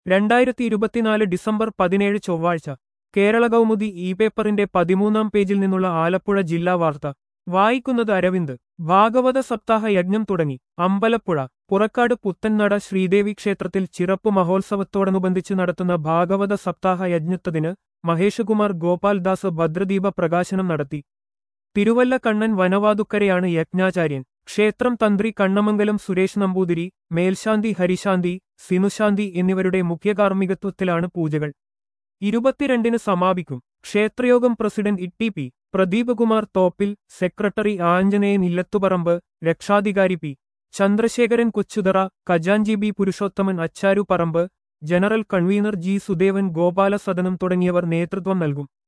രണ്ടായിരത്തി ഇരുപത്തിനാല് ഡിസംബർ പതിനേഴ് ചൊവ്വാഴ്ച കേരള കൗമുദി ഇ പേപ്പറിന്റെ പതിമൂന്നാം പേജിൽ നിന്നുള്ള ആലപ്പുഴ ജില്ലാ വാർത്ത വായിക്കുന്നത് അരവിന്ദ് ഭാഗവത സപ്താഹ യജ്ഞം തുടങ്ങി അമ്പലപ്പുഴ പുറക്കാട് പുത്തൻനട ശ്രീദേവി ക്ഷേത്രത്തിൽ ചിറപ്പ് മഹോത്സവത്തോടനുബന്ധിച്ച് നടത്തുന്ന ഭാഗവത സപ്താഹ യജ്ഞത്തതിന് മഹേഷകുമാർ ഗോപാൽദാസ് ഭദ്രദീപ പ്രകാശനം നടത്തി തിരുവല്ല കണ്ണൻ വനവാതുക്കരെയാണ് യജ്ഞാചാര്യൻ ക്ഷേത്രം തന്ത്രി കണ്ണമംഗലം സുരേഷ് നമ്പൂതിരി മേൽശാന്തി ഹരിശാന്തി സിനുശാന്തി എന്നിവരുടെ മുഖ്യകാർമ്മികത്വത്തിലാണ് പൂജകൾ ഇരുപത്തിരണ്ടിന് സമാപിക്കും ക്ഷേത്രയോഗം president E T P Pradeepakumar Thoppil secretary Anjaneyan Illathuparambu രക്ഷാധികാരി പി ചന്ദ്രശേഖരൻ കൊച്ചുതറ ഖജാൻജി B Purushothaman Acharuparambu general convener G Sudevan Gopalasadanam തുടങ്ങിയവർ നേതൃത്വം നൽകും